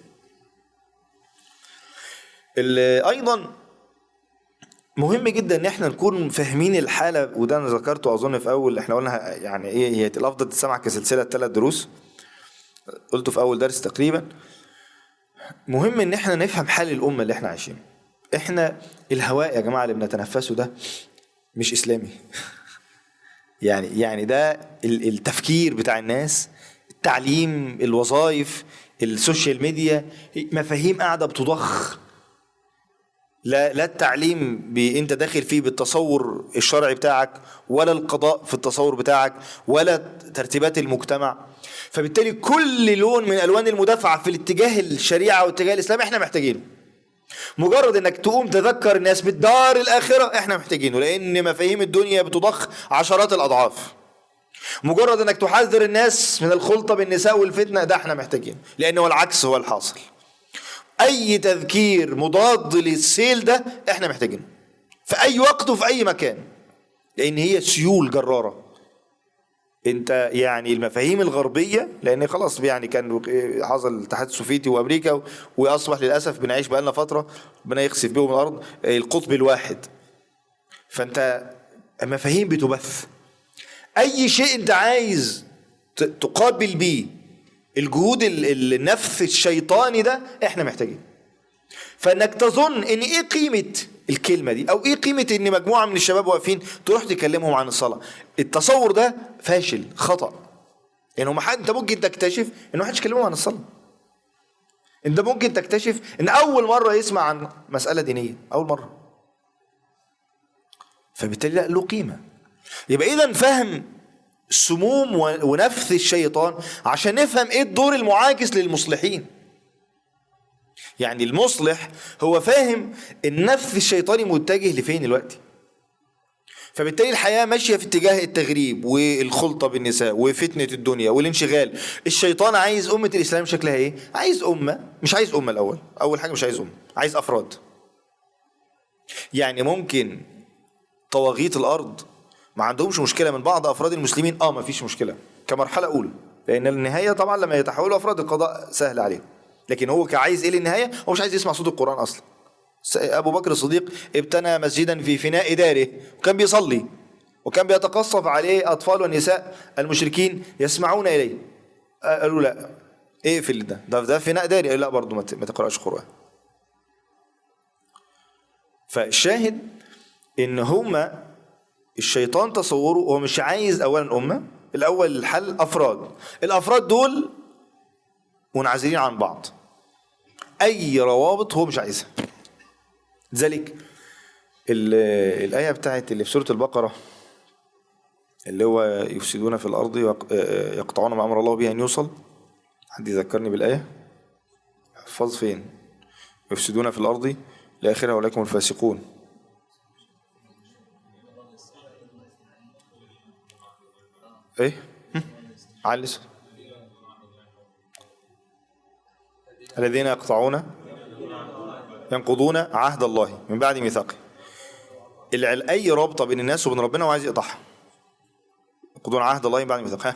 ال- ايضا مهم جدا ان احنا نكون فاهمين الحاله وده انا ذكرته اظن في اول احنا قلنا يعني ايه هي الافضل تسمع كسلسله ثلاث دروس قلته في اول درس تقريبا مهم ان احنا نفهم حال الامه اللي احنا عايشينه احنا الهواء يا جماعه اللي بنتنفسه ده مش اسلامي يعني يعني ده ال- التفكير بتاع الناس التعليم الوظائف السوشيال ميديا مفاهيم قاعده بتضخ لا لا التعليم ب- انت داخل فيه بالتصور الشرعي بتاعك ولا القضاء في التصور بتاعك ولا ترتيبات المجتمع فبالتالي كل لون من الوان المدافعه في الاتجاه الشريعه واتجاه الاسلام احنا محتاجينه مجرد انك تقوم تذكر الناس بالدار الاخره احنا محتاجينه لان مفاهيم الدنيا بتضخ عشرات الاضعاف مجرد انك تحذر الناس من الخلطه بالنساء والفتنه ده احنا محتاجينه لان هو العكس هو الحاصل اي تذكير مضاد للسيل ده احنا محتاجينه في اي وقت وفي اي مكان لان هي سيول جراره انت يعني المفاهيم الغربيه لان خلاص يعني كان حصل الاتحاد السوفيتي وامريكا واصبح للاسف بنعيش بقالنا فتره ربنا يخسف بهم الارض القطب الواحد فانت مفاهيم بتبث اي شيء انت عايز ت- تقابل بيه الجهود ال- ال- النفس الشيطاني ده احنا محتاجين فانك تظن ان ايه قيمه الكلمه دي او ايه قيمه ان مجموعه من الشباب واقفين تروح تكلمهم عن الصلاه التصور ده فاشل خطا يعني ما حد انت ممكن تكتشف ان ما حدش كلمهم عن الصلاه انت ممكن تكتشف ان اول مره يسمع عن مساله دينيه اول مره فبالتالي لا له قيمه يبقى اذا فهم سموم و- ونفث الشيطان عشان نفهم ايه الدور المعاكس للمصلحين يعني المصلح هو فاهم النفث الشيطاني متجه لفين دلوقتي فبالتالي الحياة ماشية في اتجاه التغريب والخلطة بالنساء وفتنة الدنيا والانشغال الشيطان عايز أمة الإسلام شكلها إيه؟ عايز أمة مش عايز أمة الأول أول حاجة مش عايز أمة عايز أفراد يعني ممكن طواغيت الأرض ما عندهمش مشكلة من بعض أفراد المسلمين آه ما فيش مشكلة كمرحلة أولى لأن النهاية طبعا لما يتحولوا أفراد القضاء سهل عليه لكن هو كعايز إيه للنهاية هو مش عايز يسمع صوت القرآن أصلا س- أبو بكر الصديق ابتنى مسجدا في فناء داره وكان بيصلي وكان بيتقصف عليه أطفال ونساء المشركين يسمعون إليه قالوا لا اقفل ده ده ده فناء داري قال لا برضه ما ت- ما تقرأش قرآن فالشاهد ان هما الشيطان تصوره هو مش عايز اولا امه الاول الحل افراد الافراد دول منعزلين عن بعض اي روابط هو مش عايزها لذلك ال- الايه بتاعت اللي في سوره البقره اللي هو يفسدون في الارض ويق- يقطعون ما امر الله به ان يوصل حد يذكرني بالآية حفظ فين يفسدون في الأرض لآخرها ولكم الفاسقون ايه هم؟ علي صوت. الذين يقطعون ينقضون عهد الله من بعد ميثاقه الع- اي رابطه بين الناس وبين ربنا وعايز يقطعها ينقضون عهد الله من بعد ميثاقه ها.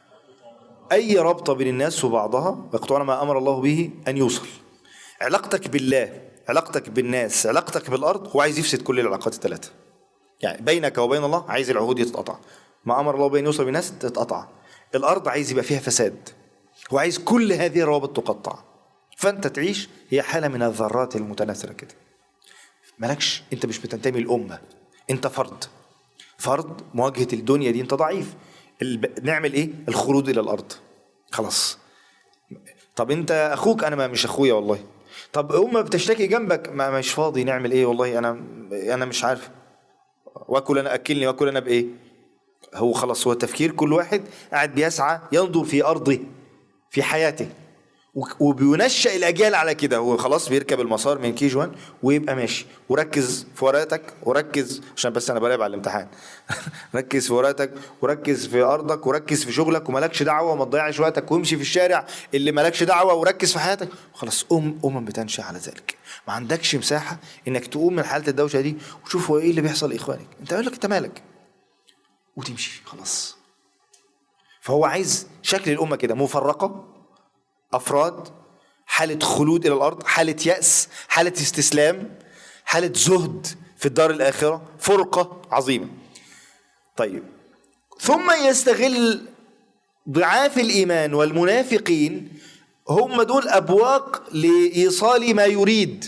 اي رابطه بين الناس وبعضها يقطعون ما امر الله به ان يوصل علاقتك بالله علاقتك بالناس علاقتك بالارض هو عايز يفسد كل العلاقات الثلاثه يعني بينك وبين الله عايز العهود تتقطع ما امر الله به ان يوصل بالناس تتقطع الارض عايز يبقى فيها فساد هو عايز كل هذه الروابط تقطع فانت تعيش هي حاله من الذرات المتناثره كده مالكش انت مش بتنتمي للامه انت فرد فرد مواجهه الدنيا دي انت ضعيف الب... نعمل ايه الخروج الى الارض خلاص طب انت اخوك انا ما مش اخويا والله طب امه بتشتكي جنبك ما مش فاضي نعمل ايه والله انا انا مش عارف واكل انا اكلني واكل انا بايه هو خلاص هو تفكير كل واحد قاعد بيسعى ينظر في ارضه في حياته وك- وبينشأ الأجيال على كده هو خلاص بيركب المسار من كي جي 1 ويبقى ماشي وركز في ورقتك وركز عشان بس أنا براقب على الامتحان ركز في ورقتك وركز في أرضك وركز في شغلك ومالكش دعوة وما تضيعش وقتك وامشي في الشارع اللي مالكش دعوة وركز في حياتك خلاص أم أمم بتنشأ على ذلك ما عندكش مساحة إنك تقوم من حالة الدوشة دي وتشوف هو إيه اللي بيحصل لإخوانك أنت مالك أنت مالك وتمشي خلاص فهو عايز شكل الأمة كده مفرقة أفراد حالة خلود إلى الأرض حالة يأس حالة استسلام حالة زهد في الدار الآخرة فرقة عظيمة طيب ثم يستغل ضعاف الإيمان والمنافقين هم دول أبواق لإيصال ما يريد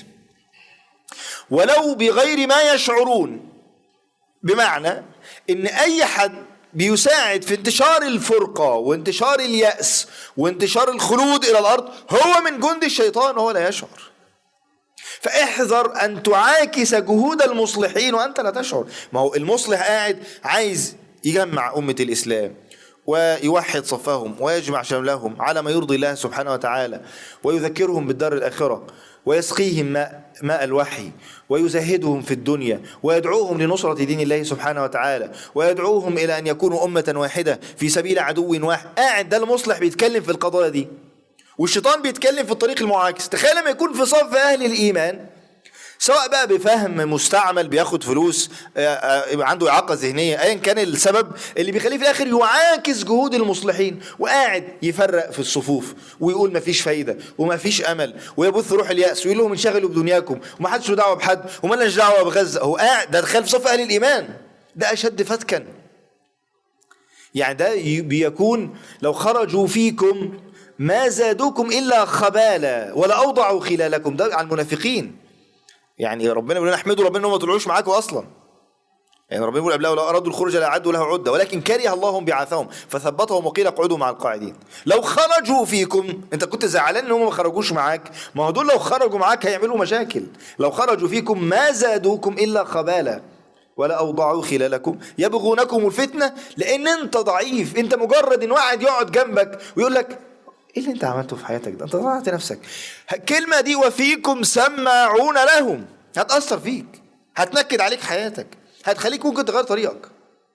ولو بغير ما يشعرون بمعنى ان اي حد بيساعد في انتشار الفرقة وانتشار اليأس وانتشار الخلود الى الارض هو من جند الشيطان وهو لا يشعر فاحذر ان تعاكس جهود المصلحين وانت لا تشعر ما هو المصلح قاعد عايز يجمع امة الاسلام ويوحد صفهم ويجمع شملهم على ما يرضي الله سبحانه وتعالى ويذكرهم بالدار الآخرة ويسقيهم ماء, ماء الوحي ويزهدهم في الدنيا ويدعوهم لنصرة دين الله سبحانه وتعالى ويدعوهم إلى أن يكونوا أمة واحدة في سبيل عدو واحد قاعد ده المصلح بيتكلم في القضايا دي والشيطان بيتكلم في الطريق المعاكس تخيل لما يكون في صف أهل الإيمان سواء بقى بفهم مستعمل بياخد فلوس آه، آه، يبقى عنده إعاقة ذهنية أيا كان السبب اللي بيخليه في الآخر يعاكس جهود المصلحين وقاعد يفرق في الصفوف ويقول مفيش فايدة ومفيش أمل ويبث روح اليأس ويقول لهم انشغلوا بدنياكم ومحدش له دعوة بحد ومالناش دعوة بغزة هو قاعد ده دخل في صف أهل الإيمان ده أشد فتكا يعني ده ي- بيكون لو خرجوا فيكم ما زادوكم إلا خبالا ولا أوضعوا خلالكم ده على المنافقين يعني ربنا بيقول لنا احمدوا ربنا انهم ما طلعوش معاكم اصلا يعني ربنا بيقول قبلها ولو ارادوا الخروج لاعدوا له عده ولكن كره الله بعثهم فثبتهم وقيل اقعدوا مع القاعدين لو خرجوا فيكم انت كنت زعلان ان هم ما خرجوش معاك ما هو دول لو خرجوا معاك هيعملوا مشاكل لو خرجوا فيكم ما زادوكم الا خبالا ولا اوضعوا خلالكم يبغونكم الفتنه لان انت ضعيف انت مجرد ان واحد يقعد جنبك ويقول لك ايه اللي انت عملته في حياتك ده انت ضيعت نفسك الكلمه دي وفيكم سماعون لهم هتاثر فيك هتنكد عليك حياتك هتخليك ممكن تغير طريقك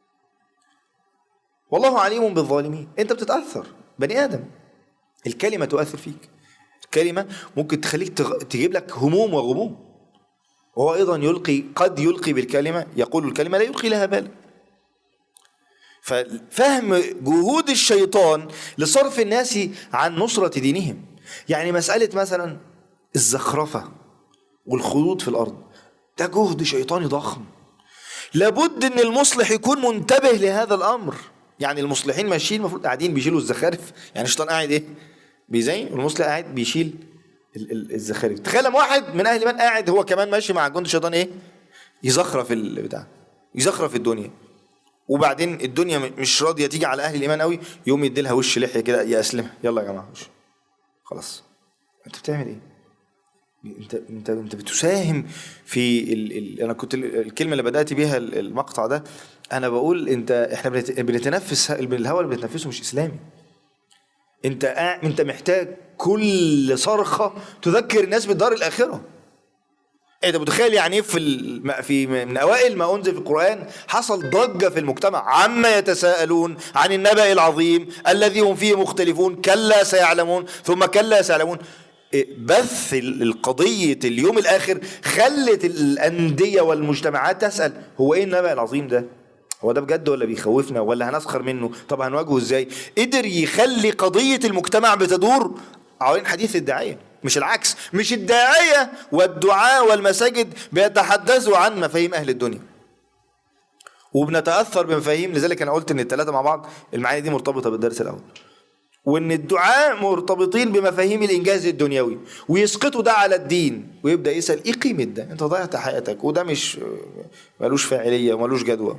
والله عليم بالظالمين انت بتتاثر بني ادم الكلمه تؤثر فيك الكلمه ممكن تخليك تغ... تجيب لك هموم وغموم وهو ايضا يلقي قد يلقي بالكلمه يقول الكلمه لا يلقي لها بالا ففهم جهود الشيطان لصرف الناس عن نصرة دينهم يعني مسألة مثلا الزخرفة والخلود في الأرض ده جهد شيطاني ضخم لابد ان المصلح يكون منتبه لهذا الامر يعني المصلحين ماشيين المفروض قاعدين بيشيلوا الزخارف يعني الشيطان قاعد ايه بيزين والمصلح قاعد بيشيل ال- ال- الزخارف تخيل لما واحد من اهل الايمان قاعد هو كمان ماشي مع جند الشيطان ايه يزخرف البتاع يزخرف الدنيا وبعدين الدنيا م- مش راضيه تيجي على اهل الايمان قوي يقوم يدي لها وش لحيه كده يا اسلمها يلا يا جماعه وش خلاص انت بتعمل ايه انت انت انت بتساهم في ال... ال... انا كنت ال- الكلمه اللي بدات بيها ال- المقطع ده انا بقول انت احنا بنت... بنتنفس ه- الهواء اللي بنتنفسه مش اسلامي انت قاع- انت محتاج كل صرخه تذكر الناس بالدار الاخره انت متخيل يعني ايه في الم... في من اوائل ما انزل في القران حصل ضجه في المجتمع عما يتساءلون عن النبأ العظيم الذي هم فيه مختلفون كلا سيعلمون ثم كلا سيعلمون إيه، بث ال- القضيه اليوم الاخر خلت الانديه والمجتمعات تسال هو ايه النبأ العظيم ده هو ده بجد ولا بيخوفنا ولا هنسخر منه طب هنواجهه ازاي قدر يخلي قضيه المجتمع بتدور حوالين حديث الداعيه مش العكس مش الداعيه والدعاء والمساجد بيتحدثوا عن مفاهيم اهل الدنيا وبنتاثر بمفاهيم لذلك انا قلت ان الثلاثه مع بعض المعاني دي مرتبطه بالدرس الاول وان الدعاء مرتبطين بمفاهيم الانجاز الدنيوي ويسقطوا ده على الدين ويبدا يسال ايه قيمه ده انت ضيعت حياتك وده مش ملوش فاعليه وملوش جدوى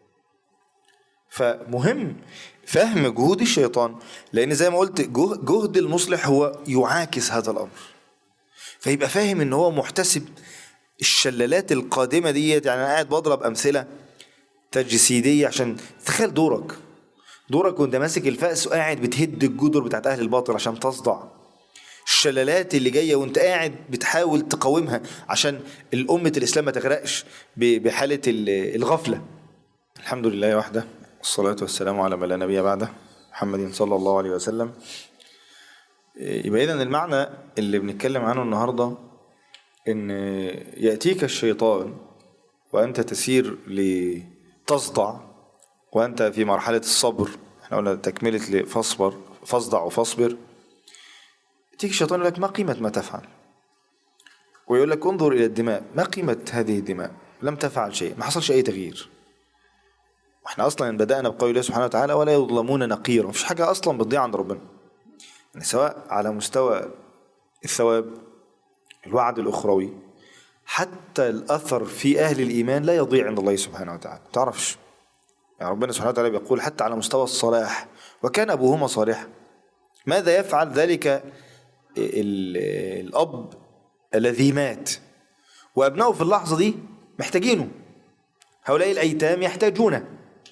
فمهم فهم جهود الشيطان لان زي ما قلت جه- جهد المصلح هو يعاكس هذا الامر فيبقى فاهم ان هو محتسب الشلالات القادمه ديت يعني انا قاعد بضرب امثله تجسيديه عشان تخيل دورك دورك وانت ماسك الفأس وقاعد بتهد الجدر بتاعت اهل الباطل عشان تصدع الشلالات اللي جايه وانت قاعد بتحاول تقاومها عشان الأمة الإسلام ما تغرقش ب- بحالة ال- الغفلة الحمد لله وحده والصلاة والسلام على من لا نبي بعده محمد صلى الله عليه وسلم يبقى إذن المعنى اللي بنتكلم عنه النهاردة إن يأتيك الشيطان وأنت تسير لتصدع وأنت في مرحلة الصبر احنا قلنا تكملة فاصبر فاصدع وفاصبر يأتيك الشيطان يقول لك ما قيمة ما تفعل ويقول لك انظر إلى الدماء ما قيمة هذه الدماء لم تفعل شيء ما حصلش أي تغيير واحنا اصلا بدانا بقول الله سبحانه وتعالى ولا يظلمون نقيرا مفيش حاجه اصلا بتضيع عند ربنا يعني سواء على مستوى الثواب الوعد الاخروي حتى الاثر في اهل الايمان لا يضيع عند الله سبحانه وتعالى ما تعرفش يعني ربنا سبحانه وتعالى بيقول حتى على مستوى الصلاح وكان ابوهما صالحا ماذا يفعل ذلك ال- الاب الذي مات وابنائه في اللحظه دي محتاجينه هؤلاء الايتام يحتاجونه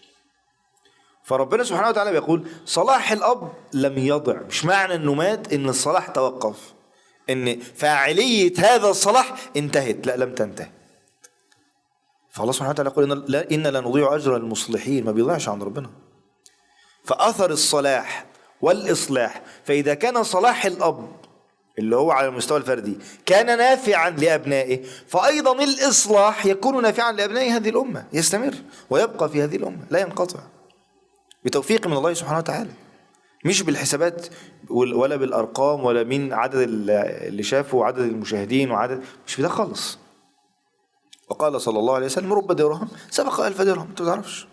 فربنا سبحانه وتعالى بيقول صلاح الاب لم يضع مش معنى انه مات ان الصلاح توقف ان فاعليه هذا الصلاح انتهت لا لم تنتهي فالله سبحانه وتعالى يقول إن لا إن لا نضيع أجر المصلحين ما بيضيعش عند ربنا فأثر الصلاح والإصلاح فإذا كان صلاح الأب اللي هو على المستوى الفردي كان نافعا لأبنائه فأيضا الإصلاح يكون نافعا لأبناء هذه الأمة يستمر ويبقى في هذه الأمة لا ينقطع بتوفيق من الله سبحانه وتعالى مش بالحسابات وال- ولا بالأرقام ولا من عدد ال- اللي شافوا وعدد المشاهدين وعدد مش بده خالص وقال صلى الله عليه وسلم رب درهم سبق ألف درهم أنت ما تعرفش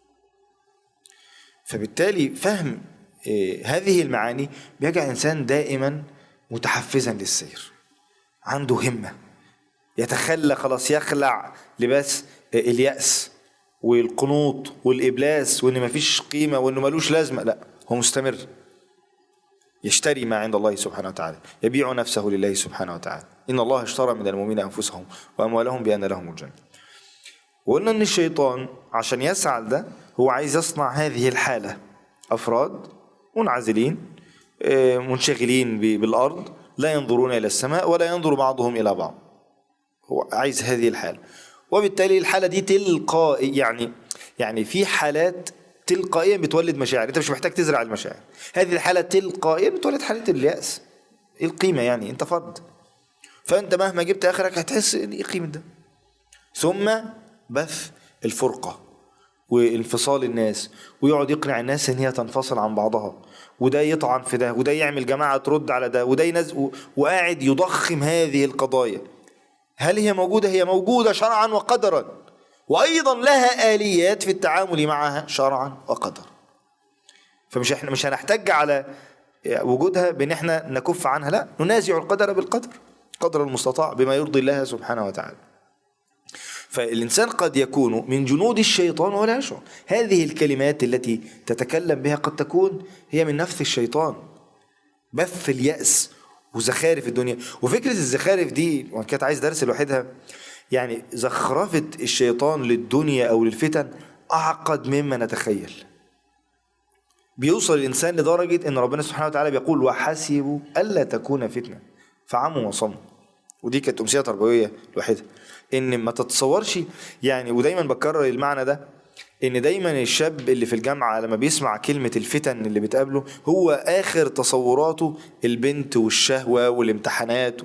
فبالتالي فهم إيه، هذه المعاني بيجعل الإنسان دائما متحفزا للسير عنده همة يتخلى خلاص يخلع لباس إيه، اليأس والقنوط والإبلاس وإن مفيش قيمة وإنه ملوش لازمة لا هو مستمر يشتري ما عند الله سبحانه وتعالى يبيع نفسه لله سبحانه وتعالى إن الله اشترى من المؤمنين أنفسهم وأموالهم بأن لهم الجنة وقلنا ان الشيطان عشان يسعى ده هو عايز يصنع هذه الحاله افراد منعزلين آه، منشغلين ب- بالارض لا ينظرون الى السماء ولا ينظر بعضهم الى بعض هو عايز هذه الحاله وبالتالي الحاله دي تلقائي يعني يعني في حالات تلقائيا بتولد مشاعر انت مش محتاج تزرع المشاعر هذه الحاله تلقائيا بتولد حاله الياس ايه القيمه يعني انت فرد فانت مهما جبت اخرك هتحس ان ايه قيمه ده ثم بث الفرقة وانفصال الناس ويقعد يقنع الناس ان هي تنفصل عن بعضها وده يطعن في ده وده يعمل جماعة ترد على ده وده ينز و- وقاعد يضخم هذه القضايا هل هي موجودة؟ هي موجودة شرعا وقدرا وأيضا لها آليات في التعامل معها شرعا وقدرا فمش احنا مش هنحتج على وجودها بان احنا نكف عنها لا ننازع القدر بالقدر قدر المستطاع بما يرضي الله سبحانه وتعالى فالإنسان قد يكون من جنود الشيطان ولا يشعر هذه الكلمات التي تتكلم بها قد تكون هي من نفس الشيطان بث اليأس وزخارف الدنيا وفكرة الزخارف دي وأنا كانت عايز درس لوحدها يعني زخرفة الشيطان للدنيا أو للفتن أعقد مما نتخيل بيوصل الانسان لدرجه ان ربنا سبحانه وتعالى بيقول وحسبوا الا تكون فتنه فعموا وصموا ودي كانت امسيه تربويه لوحدها ان ما تتصورش يعني ودايما بكرر المعنى ده ان دايما الشاب اللي في الجامعه لما بيسمع كلمه الفتن اللي بتقابله هو اخر تصوراته البنت والشهوه والامتحانات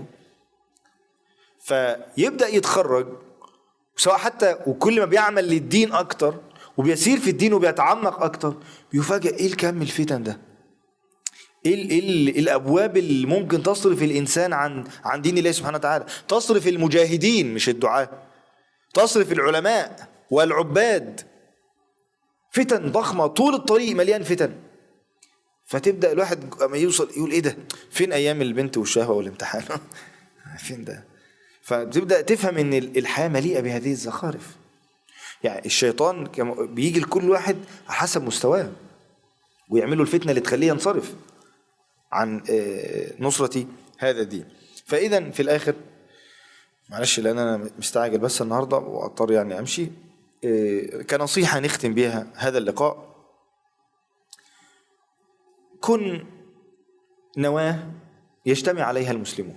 فيبدا يتخرج سواء حتى وكل ما بيعمل للدين اكتر وبيسير في الدين وبيتعمق اكتر بيفاجئ ايه الكم الفتن ده ايه ال- إيه ال- الابواب اللي ممكن تصرف الانسان عن عن دين الله سبحانه وتعالى تصرف المجاهدين مش الدعاة تصرف العلماء والعباد فتن ضخمه طول الطريق مليان فتن فتبدا الواحد اما يوصل يقول ايه ده فين ايام البنت والشهوه والامتحان فين ده فتبدا تفهم ان ال- الحياه مليئه بهذه الزخارف يعني الشيطان كم- بيجي لكل واحد على حسب مستواه ويعملوا الفتنه اللي تخليه ينصرف عن آه، نصرة هذا الدين فإذا في الآخر معلش لأن أنا مستعجل بس النهاردة وأضطر يعني أمشي آه، كنصيحة نختم بها هذا اللقاء كن نواة يجتمع عليها المسلمون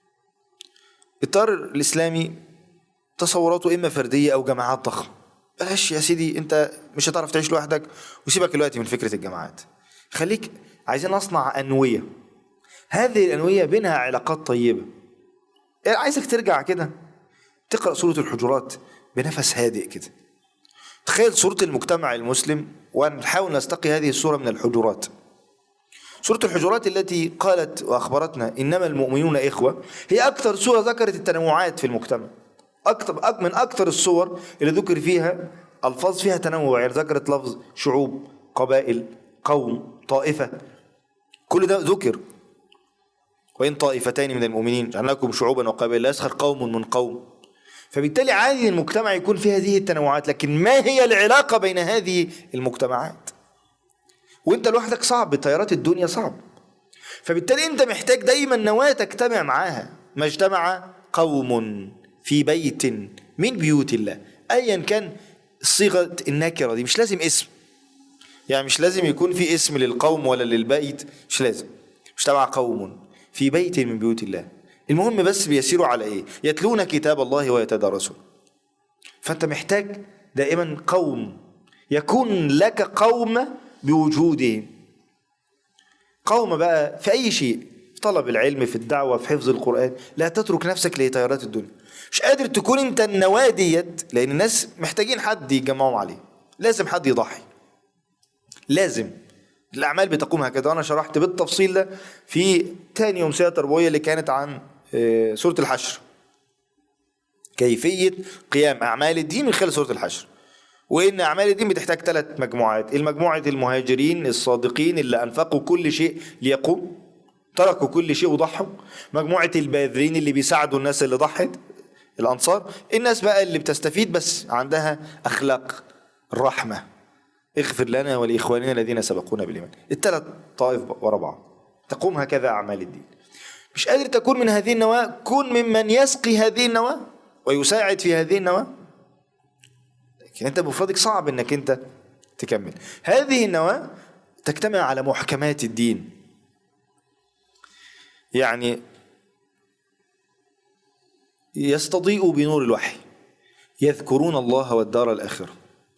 التيار الإسلامي تصوراته إما فردية أو جماعات ضخمة بلاش يا سيدي أنت مش هتعرف تعيش لوحدك وسيبك دلوقتي من فكرة الجماعات خليك عايزين نصنع أنوية هذه الأنوية بينها علاقات طيبة يعني عايزك ترجع كده تقرأ سورة الحجرات بنفس هادئ كده تخيل صورة المجتمع المسلم ونحاول نستقي هذه الصورة من الحجرات سورة الحجرات التي قالت وأخبرتنا إنما المؤمنون إخوة هي أكثر سورة ذكرت التنوعات في المجتمع أكثر أك- من أكثر الصور اللي ذكر فيها ألفاظ فيها تنوع يعني ذكرت لفظ شعوب قبائل قوم طائفة كل ده ذكر وإن طائفتان من المؤمنين جعلناكم شعوبا وقبائل لا يسخر قوم من قوم فبالتالي عادي المجتمع يكون فيه هذه التنوعات لكن ما هي العلاقة بين هذه المجتمعات وانت لوحدك صعب تيارات الدنيا صعب فبالتالي انت محتاج دايما نواة تجتمع معاها ما اجتمع قوم في بيت من بيوت الله ايا كان صيغة النكرة دي مش لازم اسم يعني مش لازم يكون في اسم للقوم ولا للبيت مش لازم اجتمع قوم في بيت من بيوت الله المهم بس بيسيروا على ايه يتلون كتاب الله ويتدارسون فانت محتاج دائما قوم يكون لك قوم بوجودهم قوم بقى في اي شيء في طلب العلم في الدعوه في حفظ القران لا تترك نفسك لتيارات الدنيا مش قادر تكون انت النواه ديت لان الناس محتاجين حد يجمعهم عليه لازم حد يضحي لازم الاعمال بتقوم هكذا وانا شرحت بالتفصيل ده في تاني امسيه تربويه اللي كانت عن آه، سوره الحشر كيفيه قيام اعمال الدين من خلال سوره الحشر وان اعمال الدين بتحتاج ثلاث مجموعات المجموعه المهاجرين الصادقين اللي انفقوا كل شيء ليقوم تركوا كل شيء وضحوا مجموعه الباذلين اللي بيساعدوا الناس اللي ضحت الانصار الناس بقى اللي بتستفيد بس عندها اخلاق الرحمه اغفر لنا ولاخواننا الذين سبقونا بالايمان الثلاث طائف ورا بعض تقوم هكذا اعمال الدين مش قادر تكون من هذه النواه كن ممن يسقي هذه النواه ويساعد في هذه النواه لكن انت بمفردك صعب انك انت تكمل هذه النواه تجتمع على محكمات الدين يعني يستضيء بنور الوحي يذكرون الله والدار الآخرة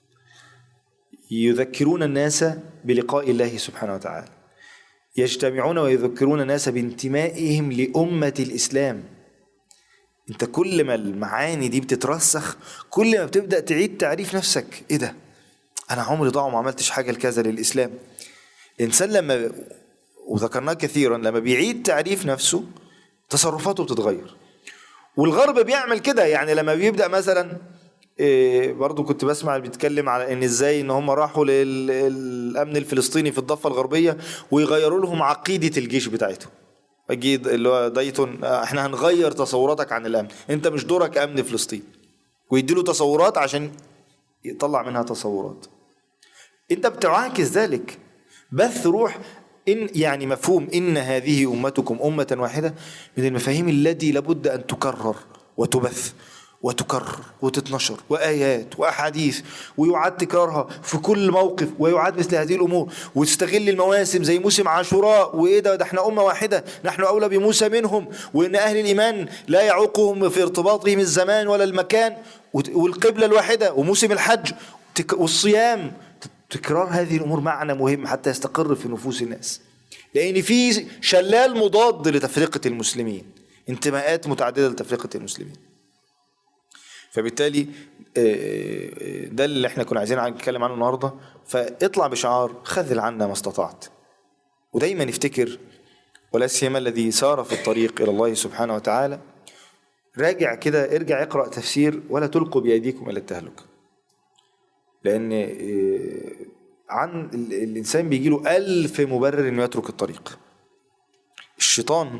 يذكرون الناس بلقاء الله سبحانه وتعالى يجتمعون ويذكرون الناس بانتمائهم لأمة الإسلام انت كل ما المعاني دي بتترسخ كل ما بتبدأ تعيد تعريف نفسك ايه ده انا عمري ضاع وما عملتش حاجة لكذا للإسلام الإنسان لما وذكرناه كثيرا لما بيعيد تعريف نفسه تصرفاته بتتغير والغرب بيعمل كده يعني لما بيبدا مثلا إيه برضو كنت بسمع اللي بيتكلم على ان ازاي ان هم راحوا للامن الفلسطيني في الضفه الغربيه ويغيروا لهم عقيده الجيش بتاعتهم اكيد اللي هو دايتون آه، احنا هنغير تصوراتك عن الامن انت مش دورك امن فلسطين ويديله تصورات عشان يطلع منها تصورات انت بتعاكس ذلك بث روح إن يعني مفهوم إن هذه أمتكم أمة واحدة من المفاهيم التي لابد أن تكرر وتبث وتكرر وتتنشر وآيات وأحاديث ويعاد تكرارها في كل موقف ويعاد مثل هذه الأمور وتستغل المواسم زي موسم عاشوراء وإيه ده ده احنا أمة واحدة نحن أولى بموسى منهم وإن أهل الإيمان لا يعوقهم في ارتباطهم الزمان ولا المكان وت- والقبلة الواحدة وموسم الحج تك- والصيام تكرار هذه الأمور معنى مهم حتى يستقر في نفوس الناس لأن في شلال مضاد لتفرقة المسلمين انتماءات متعددة لتفرقة المسلمين فبالتالي آه، ده اللي احنا كنا عايزين نتكلم عنه النهارده فاطلع بشعار خذل عنا ما استطعت ودايما افتكر ولا سيما الذي سار في الطريق الى الله سبحانه وتعالى راجع كده ارجع اقرا تفسير ولا تلقوا بايديكم الى التهلكه لان آه، عن ال- الانسان بيجي له ألف مبرر انه يترك الطريق الشيطان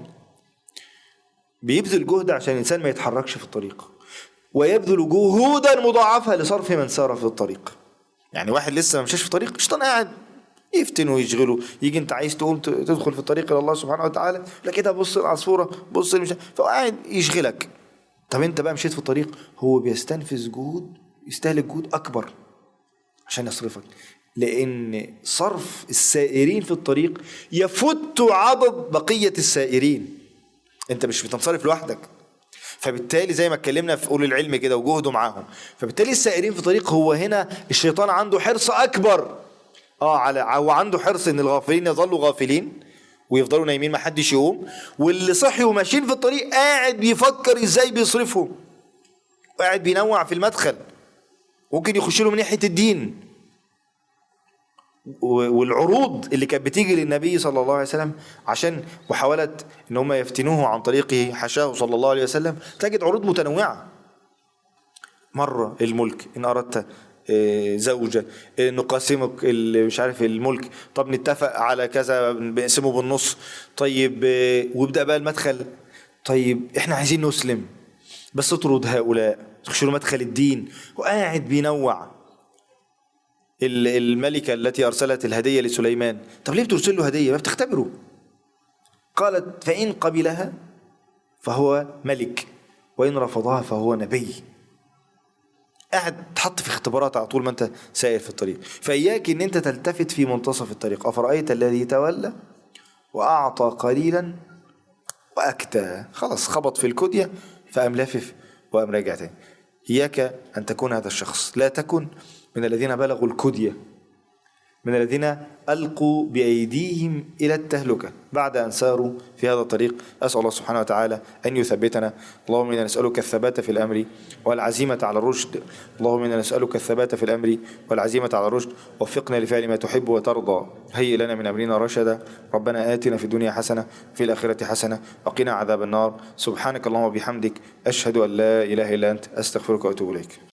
بيبذل جهد عشان الانسان ما يتحركش في الطريق ويبذل جهودا مضاعفه لصرف من سار في الطريق يعني واحد لسه ما مشاش في طريق الشيطان قاعد يفتن ويشغله يجي انت عايز تقوم ت- تدخل في الطريق الى الله سبحانه وتعالى لا كده بص العصفوره بص مش فهو قاعد يشغلك طب انت بقى مشيت في الطريق هو بيستنفذ جهود يستهلك جهود اكبر عشان يصرفك لان صرف السائرين في الطريق يفت عدد بقيه السائرين انت مش بتنصرف لوحدك فبالتالي زي ما اتكلمنا في اولي العلم كده وجهده معاهم فبالتالي السائرين في طريق هو هنا الشيطان عنده حرص اكبر اه على هو عنده حرص ان الغافلين يظلوا غافلين ويفضلوا نايمين ما حدش يقوم واللي صحيوا وماشيين في الطريق قاعد بيفكر ازاي بيصرفهم وقاعد بينوع في المدخل ممكن يخش له من ناحيه الدين و- والعروض اللي كانت بتيجي للنبي صلى الله عليه وسلم عشان محاولة ان هم يفتنوه عن طريقه حشاه صلى الله عليه وسلم تجد عروض متنوعة مرة الملك ان اردت آه، زوجة آه، نقاسمك ال- مش عارف الملك طب نتفق على كذا بنقسمه بالنص طيب آه، وابدأ بقى المدخل طيب احنا عايزين نسلم بس اطرد هؤلاء تخش له مدخل الدين وقاعد بينوع ال- الملكة التي أرسلت الهدية لسليمان طب ليه بترسل له هدية ما بتختبره قالت فإن قبلها فهو ملك وإن رفضها فهو نبي قاعد تحط في اختبارات على طول ما انت سائر في الطريق فإياك ان انت تلتفت في منتصف الطريق أفرأيت الذي تولى وأعطى قليلا وأكتى خلاص خبط في الكدية فقام لافف وقام راجع تاني إياك أن تكون هذا الشخص لا تكن من الذين بلغوا الكدية من الذين ألقوا بأيديهم إلى التهلكة بعد أن ساروا في هذا الطريق أسأل الله سبحانه وتعالى أن يثبتنا اللهم إنا نسألك الثبات في الأمر والعزيمة على الرشد اللهم إنا نسألك الثبات في الأمر والعزيمة على الرشد وفقنا لفعل ما تحب وترضى هيئ لنا من أمرنا رشدا ربنا آتنا في الدنيا حسنة في الآخرة حسنة وقنا عذاب النار سبحانك اللهم وبحمدك أشهد أن لا إله إلا أنت أستغفرك وأتوب إليك